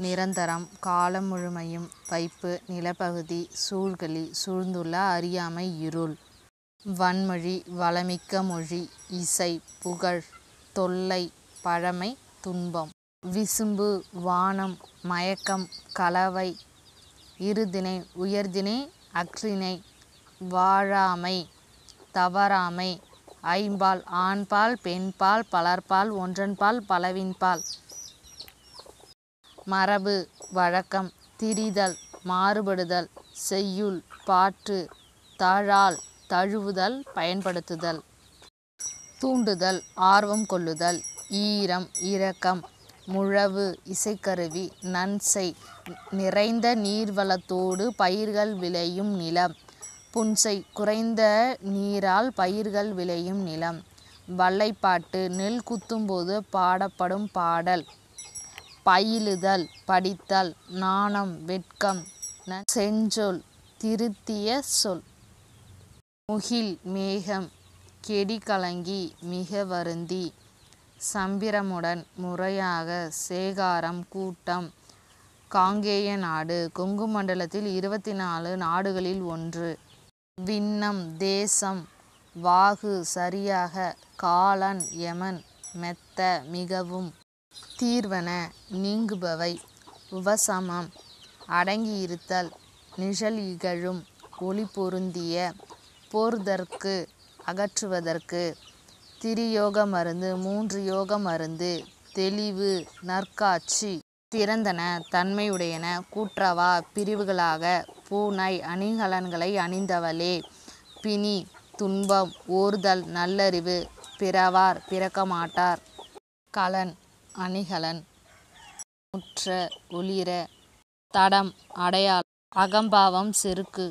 நிரந்தரம் காலம் முழுமையும் வைப்பு நிலப்பகுதி சூழ்கலி சூழ்ந்துள்ள அறியாமை இருள் வன்மொழி வளமிக்க மொழி இசை புகழ் தொல்லை பழமை துன்பம் விசும்பு வானம் மயக்கம் கலவை இருதினை உயர்தினை அஃறிணை வாழாமை தவறாமை ஐம்பால் ஆண்பால் பெண்பால் பலர்பால் ஒன்றன்பால் பலவின்பால் மரபு வழக்கம் திரிதல் மாறுபடுதல் செய்யுள் பாட்டு தாழால் தழுவுதல் பயன்படுத்துதல் தூண்டுதல் ஆர்வம் கொள்ளுதல் ஈரம் இரக்கம் முழவு இசைக்கருவி நன்செய் நிறைந்த நீர்வளத்தோடு பயிர்கள் விளையும் நிலம் புன்செய் குறைந்த நீரால் பயிர்கள் விளையும் நிலம் வல்லைப்பாட்டு நெல் குத்தும்போது பாடப்படும் பாடல் பயிலுதல் படித்தல் நாணம் வெட்கம் செஞ்சொல் திருத்திய சொல் முகில் மேகம் கெடி கலங்கி மிக வருந்தி சம்பிரமுடன் முறையாக சேகாரம் கூட்டம் காங்கேய நாடு கொங்கு மண்டலத்தில் இருபத்தி நாலு நாடுகளில் ஒன்று விண்ணம் தேசம் வாகு சரியாக காலன் யமன் மெத்த மிகவும் தீர்வன நீங்குபவை உபசமம் அடங்கியிருத்தல் நிழல் இகழும் ஒளி பொருந்திய போர்தற்கு அகற்றுவதற்கு திரியோக மருந்து மூன்று யோக மருந்து தெளிவு நற்காட்சி திறந்தன தன்மையுடையன கூற்றவா பிரிவுகளாக பூனை அணிகலன்களை அணிந்தவளே பிணி துன்பம் ஓர்தல் நல்லறிவு பிறவார் பிறக்க மாட்டார் கலன் அணிகலன் முற்ற ஒளிர தடம் அடையாளம் அகம்பாவம் செருக்கு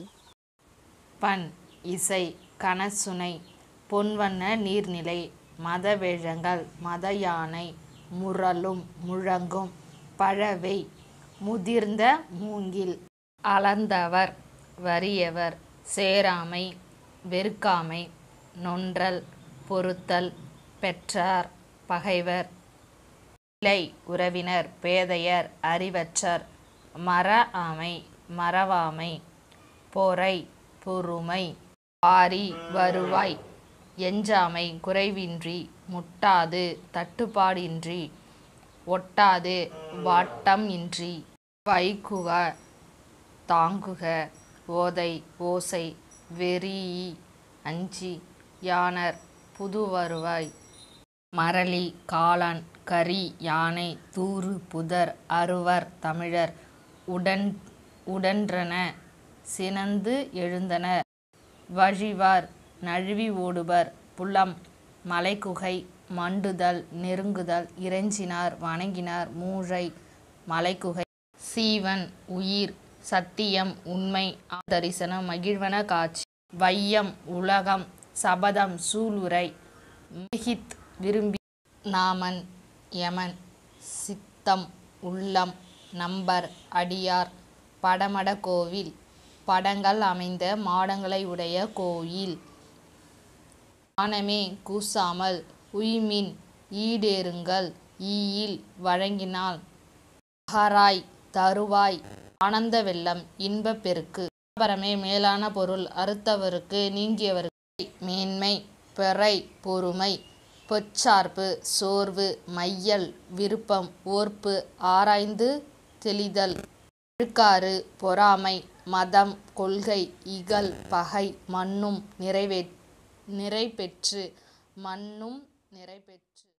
பண் இசை கனசுனை பொன்வண்ண நீர்நிலை மதவேழங்கள் மத யானை முரலும் முழங்கும் பழவை முதிர்ந்த மூங்கில் அளந்தவர் வறியவர் சேராமை வெறுக்காமை நொன்றல் பொறுத்தல் பெற்றார் பகைவர் இல்லை உறவினர் பேதையர் அறிவற்றர் மற ஆமை மறவாமை பொறை பொறுமை வாரி வருவாய் எஞ்சாமை குறைவின்றி முட்டாது தட்டுப்பாடின்றி ஒட்டாது வாட்டம் இன்றி வைகுக தாங்குக ஓதை ஓசை வெறீஇ அஞ்சி யாணர் புதுவருவாய் மறலி காளான் கரி யானை தூறு புதர் அறுவர் தமிழர் உடன் உடன்றன சினந்து எழுந்தனர் வழிவார் நழுவி ஓடுவர் புலம் மலைக்குகை மண்டுதல் நெருங்குதல் இறைஞ்சினார் வணங்கினார் மூழை மலைக்குகை சீவன் உயிர் சத்தியம் உண்மை தரிசனம் மகிழ்வன காட்சி வையம் உலகம் சபதம் சூளுரை மிகித் விரும்பி நாமன் யமன் சித்தம் உள்ளம் நம்பர் அடியார் படமட கோவில் படங்கள் அமைந்த மாடங்களை உடைய கோயில் ஆனமே கூசாமல் உய்மின் ஈடேறுங்கள் ஈயில் வழங்கினால் அகராய் தருவாய் ஆனந்த வெள்ளம் இன்பப் பெருக்கு பரமே மேலான பொருள் அறுத்தவருக்கு நீங்கியவருக்கு மேன்மை பெறை பொறுமை பொச்சார்பு சோர்வு மையல் விருப்பம் ஓர்ப்பு ஆராய்ந்து தெளிதல் அழுக்காறு பொறாமை மதம் கொள்கை இகல் பகை மன்னும் நிறைவே நிறைபெற்று மன்னும் நிறைபெற்று